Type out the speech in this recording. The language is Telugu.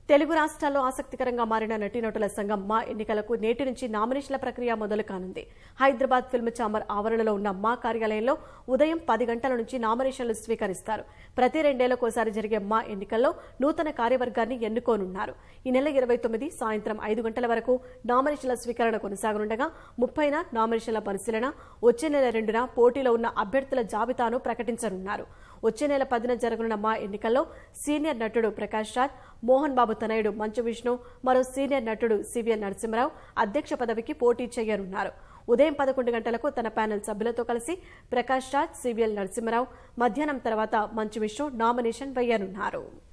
తెలుగు రాష్ట్రాల్లో ఆసక్తికరంగా మారిన నటీనటుల సంఘం మా ఎన్నికలకు నేటి నుంచి నామినేషన్ల ప్రక్రియ మొదలు కానుంది హైదరాబాద్ ఫిల్మ్ ఛాంబర్ ఆవరణలో ఉన్న మా కార్యాలయంలో ఉదయం పది గంటల నుంచి నామినేషన్లు స్వీకరిస్తారు ప్రతి రెండేళ్లకోసారి జరిగే మా ఎన్నికల్లో నూతన కార్యవర్గాన్ని ఎన్నుకోనున్నారు ఈ నెల ఇరవై తొమ్మిది సాయంత్రం ఐదు గంటల వరకు నామినేషన్ల స్వీకరణ కొనసాగనుండగా ముప్పైన నామినేషన్ల పరిశీలన వచ్చే నెల రెండున పోటీలో ఉన్న అభ్యర్థుల జాబితాను ప్రకటించనున్నారు వచ్చే నెల పదిన జరగనున్న మా ఎన్నికల్లో సీనియర్ నటుడు ప్రకాష్ రాజ్ మోహన్ బాబు తనయుడు మంచు విష్ణు మరో సీనియర్ నటుడు సివిఎల్ నరసింహరావు అధ్యక్ష పదవికి పోటీ చేయనున్నారు ఉదయం పదకొండు గంటలకు తన ప్యానెల్ సభ్యులతో కలిసి ప్రకాష్ రాజ్ సివిఎల్ నరసింహరావు మధ్యాహ్నం తర్వాత మంచు విష్ణు నామినేషన్ వేయనున్నారు